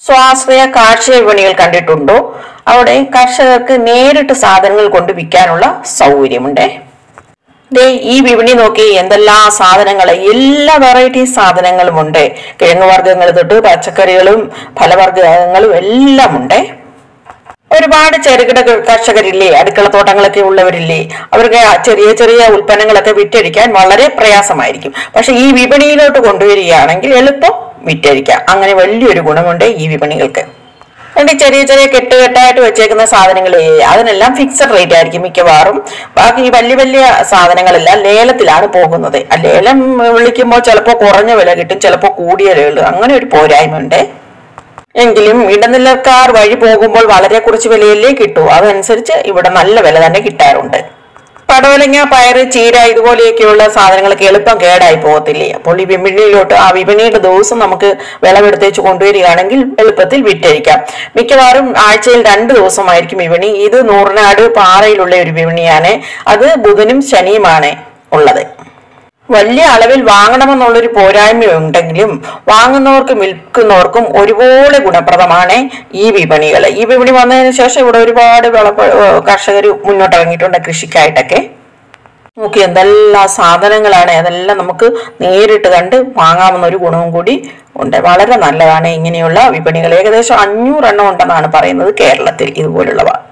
സ്വാശ്രയ കാർഷിക വിപണികൾ കണ്ടിട്ടുണ്ടോ അവിടെ കർഷകർക്ക് നേരിട്ട് സാധനങ്ങൾ കൊണ്ട് വിൽക്കാനുള്ള സൗകര്യമുണ്ട് ദേ ഈ വിപണി നോക്കി എന്തെല്ലാം സാധനങ്ങൾ എല്ലാ വെറൈറ്റി സാധനങ്ങളും ഉണ്ട് കിഴങ്ങ് വർഗ്ഗങ്ങൾ തൊട്ട് പച്ചക്കറികളും ഫലവർഗ്ഗങ്ങളും എല്ലാം ഉണ്ട് ഒരുപാട് ചെറുകിട കർഷകരില്ലേ അടുക്കളത്തോട്ടങ്ങളൊക്കെ ഉള്ളവരില്ലേ അവർക്ക് ആ ചെറിയ ചെറിയ ഉൽപ്പന്നങ്ങളൊക്കെ വിറ്റഴിക്കാൻ വളരെ പ്രയാസമായിരിക്കും പക്ഷെ ഈ വിപണിയിലോട്ട് കൊണ്ടുവരികയാണെങ്കിൽ എളുപ്പം വിറ്റഴിക്കാം അങ്ങനെ വലിയൊരു ഗുണമുണ്ട് ഈ വിപണികൾക്ക് എന്നിട്ട് ചെറിയ ചെറിയ കെട്ടുകെട്ടായിട്ട് വെച്ചേക്കുന്ന സാധനങ്ങളേ അതിനെല്ലാം ഫിക്സഡ് റേറ്റ് ആയിരിക്കും മിക്കവാറും ബാക്കി ഈ വലിയ വലിയ സാധനങ്ങളെല്ലാം ലേലത്തിലാണ് പോകുന്നത് ആ ലേലം വിളിക്കുമ്പോൾ ചിലപ്പോൾ കുറഞ്ഞ വില കിട്ടും ചിലപ്പോൾ കൂടിയ വില കിട്ടും അങ്ങനെ ഒരു പോരായ്മയുണ്ട് എങ്കിലും ഇടനിലക്കാർ വഴി പോകുമ്പോൾ വളരെ കുറച്ച് വിലയല്ലേ കിട്ടൂ അതനുസരിച്ച് ഇവിടെ നല്ല വില തന്നെ കിട്ടാറുണ്ട് പടവലങ്ങ പയറ് ചീര ഇതുപോലെയൊക്കെയുള്ള സാധനങ്ങളൊക്കെ എളുപ്പം കേടായി പോകത്തില്ലേ അപ്പോൾ ഈ വിപണിയിലോട്ട് ആ വിപണിയുടെ ദിവസം നമുക്ക് വിളവെടുത്തേച്ച് കൊണ്ടുവരികയാണെങ്കിൽ എളുപ്പത്തിൽ വിറ്റഴിക്കാം മിക്കവാറും ആഴ്ചയിൽ രണ്ട് ദിവസമായിരിക്കും വിപണി ഇത് നൂറിനാട് പാറയിലുള്ള ഒരു വിപണിയാണ് അത് ബുധനും ശനിയുമാണ് ഉള്ളത് വലിയ അളവിൽ വാങ്ങണമെന്നുള്ളൊരു പോരായ്മയുണ്ടെങ്കിലും വാങ്ങുന്നവർക്കും വിൽക്കുന്നവർക്കും ഒരുപോലെ ഗുണപ്രദമാണ് ഈ വിപണികൾ ഈ വിപണി വന്നതിന് ശേഷം ഇവിടെ ഒരുപാട് വിള കർഷകർ മുന്നോട്ട് ഇറങ്ങിയിട്ടുണ്ട് കൃഷിക്കായിട്ടൊക്കെ നോക്കി എന്തെല്ലാം സാധനങ്ങളാണ് അതെല്ലാം നമുക്ക് നേരിട്ട് കണ്ട് വാങ്ങാവുന്ന ഒരു ഗുണവും കൂടി ഉണ്ട് വളരെ നല്ലതാണ് ഇങ്ങനെയുള്ള വിപണികൾ ഏകദേശം അഞ്ഞൂറെണ്ണം ഉണ്ടെന്നാണ് പറയുന്നത് കേരളത്തിൽ ഇതുപോലുള്ളവ